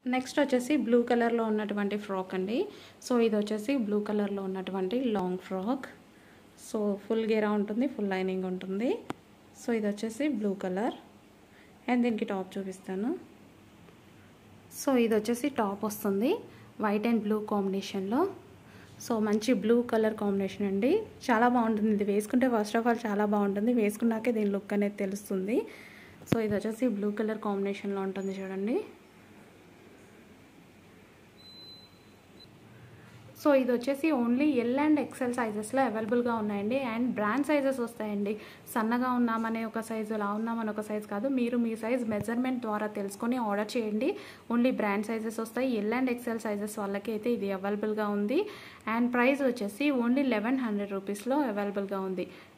next వచ్చేసి blue కలర్లో ఉన్నటువంటి ఫ్రాక్ అండి సో ఇది వచ్చేసి బ్లూ కలర్లో ఉన్నటువంటి లాంగ్ ఫ్రాక్ సో ఫుల్ గేరా ఉంటుంది ఫుల్ లైనింగ్ ఉంటుంది సో ఇది వచ్చేసి బ్లూ కలర్ అండ్ దీనికి టాప్ చూపిస్తాను సో ఇది వచ్చేసి టాప్ వస్తుంది వైట్ అండ్ బ్లూ కాంబినేషన్లో సో మంచి బ్లూ కలర్ కాంబినేషన్ అండి చాలా బాగుంటుంది ఇది వేసుకుంటే ఫస్ట్ ఆఫ్ ఆల్ చాలా బాగుంటుంది వేసుకున్నాకే దీని లుక్ అనేది తెలుస్తుంది సో ఇది వచ్చేసి బ్లూ కలర్ కాంబినేషన్లో ఉంటుంది చూడండి సో ఇది వచ్చేసి ఓన్లీ ఎల్ అండ్ ఎక్సెల్ సైజెస్లో అవైలబుల్గా ఉన్నాయండి అండ్ బ్రాండ్ సైజెస్ వస్తాయండి సన్నగా ఉన్నామనే ఒక సైజు లా ఉన్నామని ఒక సైజ్ కాదు మీరు మీ సైజ్ మెజర్మెంట్ ద్వారా తెలుసుకొని ఆర్డర్ చేయండి ఓన్లీ బ్రాండ్ సైజెస్ వస్తాయి ఎల్ అండ్ ఎక్సెల్ సైజెస్ వాళ్ళకి అయితే ఇది అవైలబుల్గా ఉంది అండ్ ప్రైస్ వచ్చేసి ఓన్లీ లెవెన్ హండ్రెడ్ రూపీస్లో అవైలబుల్గా ఉంది